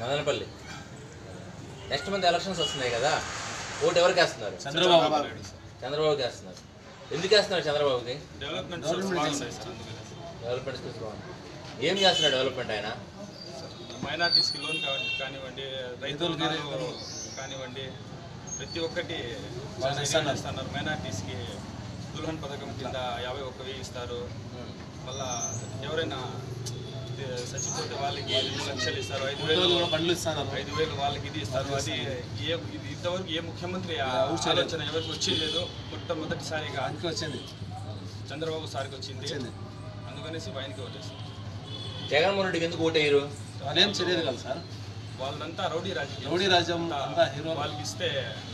Madanapalle next month elections వస్తున్నాయి కదా vote ఎవరికి వేస్తున్నారు చంద్రబాబు నాయుడు సార్. చంద్రబాబుకి వేస్తున్నారు ఎందుకు వేస్తున్నారు చంద్రబాబుకి డెవలప్మెంట్ బాగున్నాయి సార్ అందుకని డెవలప్మెంట్ స్కిల్స్ బాగుంది ఏం చేస్తున్నాడు డెవలప్మెంట్ ఆయన మైనార్టీస్కి లోన్ కావ- కానివ్వండి రైతులకు కానివ్వండి ప్రతి ఒక్కటి చాలా ఇస్తున్నారు మైనార్టీస్కి దుల్హన్ పథకం కింద యాభై ఒక్క వెయ్యి ఇస్తారు మళ్ళా ఎవరైనా ఇది చచ్చిపోతే వాళ్ళకి రెండు లక్షలు ఇస్తారు ఐదు వేలు బండ్లు ఇస్తాను ఐదు వేలు వాళ్ళకి ఇది ఇస్తారు అది ఏ ఇది ఇంతవరకు ఏ ముఖ్యమంత్రి ఆ ఆలోచన ఎవరికి వచ్చిలేదు మొట్టమొదటిసారిగా అందుకే వచ్చింది చంద్రబాబు సార్కి వచ్చింది వచ్చింది అందుకనేసి ఆయనకి ఓటేస్తాం జగన్మోహన్ రెడ్డికి ఎందుకు ఓటు వేయరు వాళ్ళేం తెలియదు కదా సార్ వాళ్ళంతా రౌడీ రాజకీయం రౌడీ రాజ్యం అంతా హీరో వాళ్ళకి ఇస్తే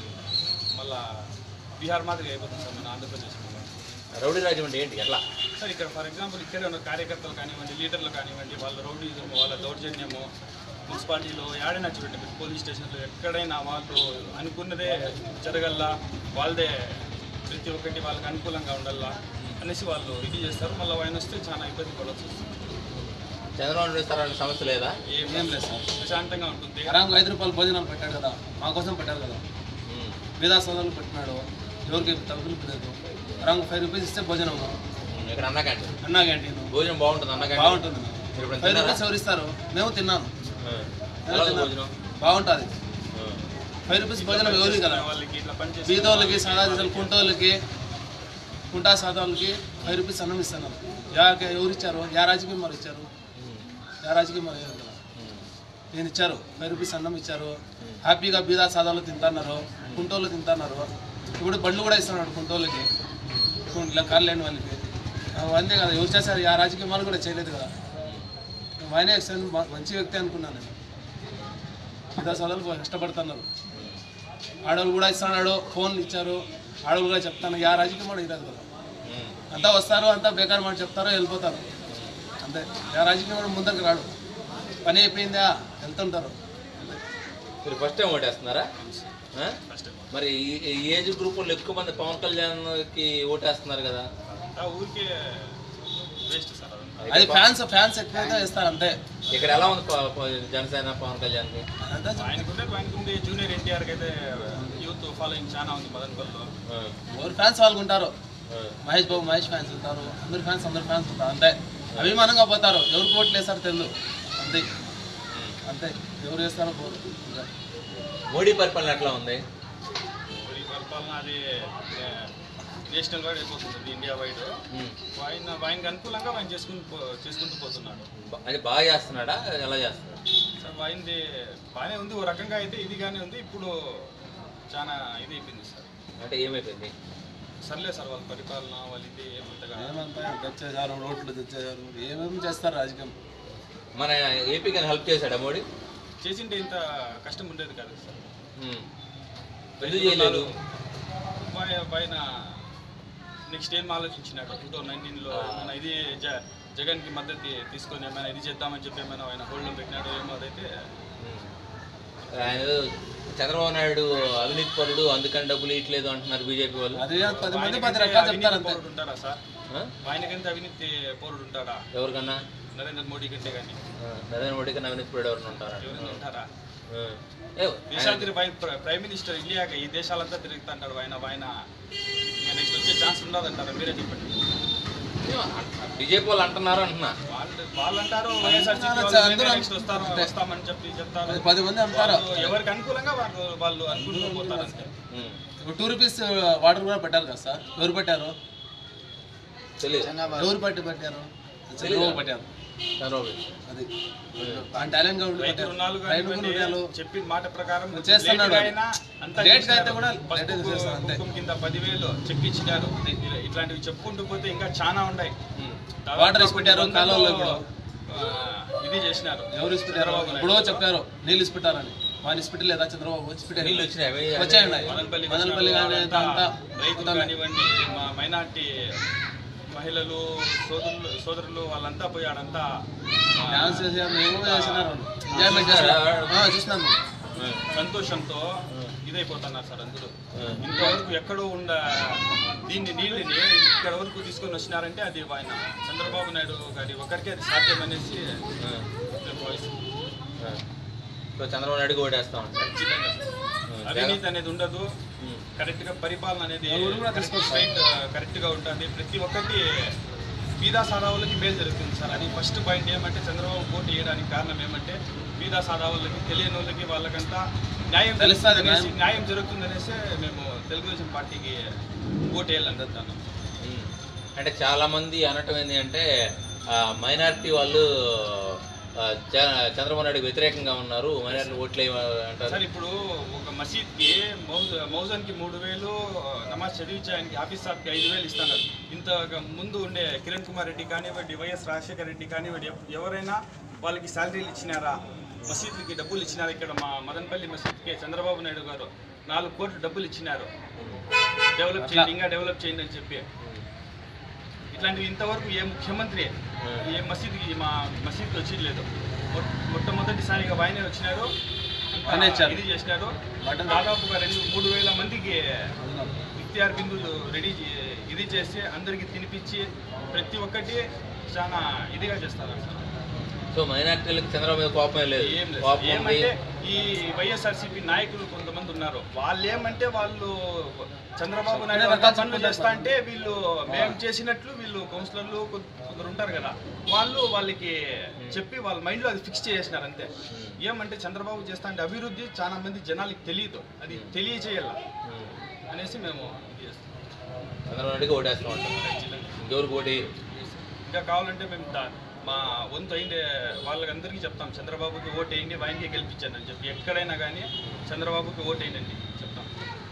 మళ్ళా బీహార్ మాదిరి అయిపోతుంది సార్ మన ఆంధ్రప్రదేశ్ రౌడీ రాజ్యం అంటే ఏంటి ఎట్లా సార్ ఇక్కడ ఫర్ ఎగ్జాంపుల్ ఇక్కడే ఉన్న కార్యకర్తలు కానివ్వండి లీడర్లు కానివ్వండి వాళ్ళ రౌడీజము వాళ్ళ దౌర్జన్యము మున్సిపాలిటీలో ఏడైనా చూడండి మీరు పోలీస్ స్టేషన్లో ఎక్కడైనా వాళ్ళు అనుకున్నదే జరగల్లా వాళ్ళదే ప్రతి ఒక్కటి వాళ్ళకి అనుకూలంగా ఉండల్లా అనేసి వాళ్ళు ఇది చేస్తారు మళ్ళీ ఆయన వస్తే చాలా ఇబ్బంది పడవచ్చు చంద్రబాబు నాయుడు ఇస్తారనే సమస్య లేదా ఏం ఏం లేదు సార్ ప్రశాంతంగా ఉంటుంది అరాంగ్ ఐదు రూపాయలు భోజనాలు పెట్టాడు కదా మా కోసం పెట్టాడు కదా ఉమ్. వేదా సోదరులు పెట్టినాడు ఎవరికి తలుపులు లేదు అరాంగ్ ఫైవ్ రూపీస్ ఇస్తే భోజనము ఉమ్, ఇక్కడ అన్న క్యాంటీన్ అన్నా క్యాంటీన్ భోజనం బాగుంటుంది అన్న క్యాంటీన్ బాగుంటుంది మీరు ఇప్పుడు ఫైవ్ తిన్నారా? రూపీస్ ఎవరు ఇస్తారు మేము తిన్నాను ఆ. ఎలా ఉంది భోజనం బాగుంటుంది ఆ. ఫైవ్ రూపీస్ భోజనం ఎవరికి కదా వాళ్ళకి ఇట్లా పనిచేసి బీదోళ్ళకి సాదాజీలు కుంటోళ్ళకి కుంటా సాదాలకి ఫైవ్ రూపీస్ అన్నం ఇస్తున్నారు యాకే ఎవరు ఇచ్చారు యా రాజకీయం మరి ఇచ్చారు ఉమ్. యా రాజకీయం మరి ఇవ్వరు కదా ఉమ్. నేను ఇచ్చారు ఫైవ్ రూపీస్ అన్నం ఇచ్చారు హ్యాపీగా బీదా సాదాలు తింటున్నారు కుంటోళ్ళు తింటున్నారు ఇప్పుడు బండ్లు కూడా ఇస్తున్నాడు కుంటోళ్ళకి ఇలా కారు లేని వాళ్ళకి అంతే కదా ఎవరు చేశారు ఆ రాజకీయ వాళ్ళు కూడా చేయలేదు కదా ఆయనే ఎక్సలెంట్ మ- మంచి వ్యక్తి అనుకున్నాను నేను బీదా సాదాలు కష్టపడుతున్నారు ఆడవాళ్ళు కూడా ఇస్తున్నాడు ఫోన్లు ఇచ్చారు ఆడవాళ్ళు కూడా చెప్తాను యా రాజకీయం కూడా ఇరాదు కదా ఉమ్. అంతా వస్తారు అంతా బేకార్ మాట చెప్తారు వెళ్ళిపోతారు అంతే యా రాజకీయం కూడా ముందరికి రాడు పని అయిపోయిందా వెళ్తుంటారు మీరు ఫస్ట్ టైం ఓటేస్తున్నారా ఆ? ఫస్ట్ మరి ఈ- ఈ ఏజ్ గ్రూప్ వాళ్ళు ఎక్కువ మంది పవన్ కళ్యాణ్కి ఓటేస్తున్నారు కదా ఆ ఊరికే వేస్ట్ సార్ అదంతా అది ఫ్యాన్స్ ఫ్యాన్స్ ఎక్కువైతే వేస్తారు అంతే ఇక్కడ ఎలా ఉంది ప- ప- జనసేన పవన్ కళ్యాణ్కి అదంతా ఆయనకుంటే ఆయనకుంది జూనియర్ ఎన్టీఆర్కి అయితే యూత్ ఫాలోయింగ్ చాలా ఉంది మదన్పల్లిలో ఆ. ఎవరు ఫ్యాన్స్ వాళ్ళకు ఉంటారు ఆ. మహేష్ బాబు మహేష్ ఫ్యాన్స్ ఉంటారు అందరు ఫ్యాన్స్ అందరు ఫ్యాన్స్ ఉంటారు అంతే అభిమానంగా పోతారు ఎవరికి ఓట్లు వేస్తారో తెలియదు అంతే ఉమ్. అంతే ఎవరు వేస్తారో పోరు ఇంకా. మోడీ పరిపాలన ఎట్లా ఉంది ఈ పరిపాలన అది నేషనల్ వైడ్ అయిపోతుంది ఇండియా వైడ్ ఉమ్. ఆయన ఆయనకు అనుకూలంగా ఆయన చేసుకుంటూ పో- చేసుకుంటూ పోతున్నాడు బా- అది బాగా చేస్తున్నాడా ఎలా చేస్తున్నాడు సార్ ఆయనది బాగానే ఉంది ఓ రకంగా అయితే ఇదిగానే ఉంది ఇప్పుడు చాలా ఇది అయిపోయింది సార్ అంటే ఏమైపోయింది సర్లే సార్ వాళ్ళ పరిపాలన వాళ్ళ ఇది ఏమంతగా ఏమంతా తెచ్చేసారు రోడ్లు తెచ్చేసారు ఏమేమి చేస్తారు రాజకీయం మన ఏపీకి హెల్ప్ చేశాడా మోడీ చేసింటే ఇంత కష్టం ఉండేది కాదు సార్ ఉమ్. ఎందుకు చేయలేదు పై- పైన నెక్స్ట్ ఏం ఆలోచించినాడు టూ థౌసండ్ నైన్టీన్లో మన ఇది జ జగన్కి మద్దతు తీసుకొని ఏమైనా ఇది చేద్దామని చెప్పి ఏమైనా ఆయన హోల్డ్లో పెట్టినాడు ఏమో అదైతే ఉమ్. ఆయన ఏదో చంద్రబాబు నాయుడు అవినీతి పరుడు అందుకని డబ్బులు ఇట్లేదు అంటున్నారు బీజేపీ వాళ్ళు అదే పది మంది ఆయనకంటే పది రకాలు అవినీతి చెప్తారు అంతే పౌరుడు ఉంటాడా సార్ ఆ? ఆయనకంటే అవినీతి పౌరుడు ఉంటాడా ఎవరికన్నా నరేంద్ర మోడీ కంటే కానీ ఆ, నరేంద్ర మోడీ కన్నా అవినీతి పరుడు ఎవరైనా ఉంటారా ఎవరైనా ఉంటారా ఆ. ఏ, దేశాలు తిరిగి ఆయన ప్ర- ప్రైమ్ మినిస్టర్ ఇండియాకి ఈ దేశాలంతా తిరుగుతా అంటాడు ఆయన ఆయన ఇంకా నెక్స్ట్ వచ్చే ఛాన్స్ ఉండదంటారా మీరే చెప్పండి బీజేపీ వాళ్ళు అంటున్నారు అంటున్నా వాళ్ళు వాళ్ళు అంటారు వైఎస్ఆర్సీపీ అందరూ వాళ్ళు అందరూ నెక్స్ట్ వస్తారు వస్తామని చెప్పి చెప్తారు పది- పది మంది అంటారు వాళ్ళు ఎవరికి అనుకూలంగా వాళ్ళు వాళ్ళు అనుకుంటూ పోతారు అంతే ఉమ్. ఇప్పుడు టూ రూపీస్ వాటర్ కూడా పెట్టారు కదా సార్ ఎవరు పెట్టారు తెలియదు ఎవరు పట్టి పెట్టారు చంద్రబాబు పెట్టారు చంద్రబాబు అది ఆ టాలెంట్ గా ఉండి రైతు పెట్టారు రుణాలు రైతు కానివ్వండి, రుణాలు చెప్పిన మాట ప్రకారం చేస్తున్నాడు. లేటుగా అయినా అంతా లేటుగా చేసినారు. అయితే కూడా పసుపు లేటుగా చేస్తారు అంతే. కుంకుమ కింద పదివేలు చెక్ ఇచ్చినారు ఇలా- ఇట్లాంటివి చెప్పుకుంటూ పోతే ఇంకా చాలా ఉన్నాయి ఉమ్. దాదాపు వాటర్ వేసి పెట్టారు కొన్ని కాలువలో వందల్లో, ఇప్పుడు ఆ, ఇది చేసినారు ఎవరు ఇచ్చిపెట్టారు ఎప్పుడో చెప్పారు నీళ్ళు ఇచ్చిపెట్టారని వాళ్ళు ఇచ్చిపెట్టలేదా చంద్రబాబు వచ్చి నీళ్ళు వచ్చినాయి అవి- వచ్చాయండి మదనపల్లి మదనపల్లి కానీ వాళ్ళంతా అంతా రైతులు కానివ్వండి మా మైనార్టీ మహిళలు సోదరులు సోదరులు వాళ్ళంతా పోయి ఆడంతా ఆ, డాన్స్ చేసారు మేము కూడా చేసినారు ఎంజాయ్మెంట్ చేసినారు ఆ, చూసినాము ఉమ్. సంతోషంతో ఇదైపోతున్నారు సార్ అందరూ ఉమ్. ఇంతవరకు ఎక్కడో ఉండ దీన్ని నీళ్ళని ఇక్కడ వరకు తీసుకొని వచ్చినారంటే అది ఆయన చంద్రబాబు నాయుడు గారి ఒకరికే అది సాధ్యం అనేసి ఉమ్. మేము భావిస్తున్నాం. ఆ. సో చంద్రబాబు నాయుడుకి ఓటేస్తా ఉంటారు ఖచ్చితంగా అవినీతి అనేది ఉండదు కరెక్ట్ గా పరిపాలన అనేది ఎవరు కూడా తీసుకొస్తారు. కరెక్ట్ గా ఉంటుంది ప్రతి ఒక్కటి బీదా సాదావులకి మేలు జరుగుతుంది సార్ అది ఫస్ట్ పాయింట్ ఏమంటే చంద్రబాబు పోటీ చేయడానికి కారణం ఏమంటే బీదా సాదావులకి తెలియని వాళ్ళకి వాళ్ళకంతా న్యాయం తెలుస్తది జరుగుతుందనేసి న్యాయం. న్యాయం జరుగుతుందనేసి మేము తెలుగుదేశం పార్టీకి ఓటు వేయాలని చెప్తాను ఉమ్. అంటే చాలా మంది అనటం ఏంటి అంటే మైనారిటీ వాళ్ళు ఆ, చ- చంద్రబాబు నాయుడుకి వ్యతిరేకంగా ఉన్నారు మైనారిటీ ఓట్లు వేయ- అంటారు సార్ ఇప్పుడు ఒక మసీద్కి మౌజ్ మౌజాన్కి మూడు వేలు నమాజ్ చదివించడానికి ఆఫీస్ స్టాఫ్కి ఐదు వేలు ఇస్తున్నారు ఇంత ముందు ఉండే కిరణ్ కుమార్ రెడ్డి కానివ్వండి వైఎస్ రాజశేఖర రెడ్డి కానివ్వండి ఎవ- ఎవరైనా వాళ్ళకి శాలరీలు ఇచ్చినారా మసీదులకి డబ్బులు ఇచ్చినారా ఇక్కడ మా మదనపల్లి మసీద్కి చంద్రబాబు నాయుడు గారు నాలుగు కోట్లు డబ్బులు ఇచ్చినారు డెవలప్ చేయండి ఇంకా డెవలప్ చేయండి అని చెప్పి ఇట్లాంటివి ఇంతవరకు ఏ ముఖ్యమంత్రి ఏ మసీద్కి మా మసీద్కి వచ్చి లేదు మొట్టమొదటిసారిగా ఆయనే వచ్చినారు ఇంకా ఆయనే ఇచ్చారు. ఇది చేసినారు బటన్ దాదాపుగా రెండు మూడు వేల మందికి ఇఫ్తియార్ బిందులు రెడీ చే- ఇది చేసి అందరికి తినిపించి ప్రతి ఒక్కటి చాలా ఇదిగా చేస్తారు సార్ సో మైనారిటీలకు చంద్రబాబు మీద కోపమే లేదు ఏం లేదు కోపం ఉంది ఏమంటే ఈ వైఎస్ఆర్సీపీ నాయకులు కొంతమంది ఉన్నారు వాళ్ళు ఏమంటే వాళ్ళు చంద్రబాబు నాయుడు రకాలు అంతా పనులు చెప్పుకుంటారు. చేస్తా అంటే వీళ్ళు మేము చేసినట్లు వీళ్ళు కౌన్సిలర్లు కొ- కొందరు ఉంటారు కదా వాళ్ళు వాళ్ళకి చెప్పి వాళ్ళ మైండ్లో అది ఫిక్స్ చేసేసినారు అంతే ఏమంటే చంద్రబాబు చేస్తా అంటే అభివృద్ధి చాలా మంది జనాలకి తెలియదు అది తెలియచేయాల ఉమ్. అనేసి మేము ఇది చేస్తాం చంద్రబాబు నాయుడుకి ఓటేస్తూ ఉంటారు ఖచ్చితంగా. ఇంకెవరికి ఓటి ఇంకా కావాలంటే మేము దా- మా వంతు అయిందే వాళ్ళకందరికీ చెప్తాం చంద్రబాబుకి ఓటు వేయండి ఆయనకే గెలిపించండి అని చెప్పి ఎక్కడైనా కానీ చంద్రబాబుకి ఓటు వేయండి చెప్తాం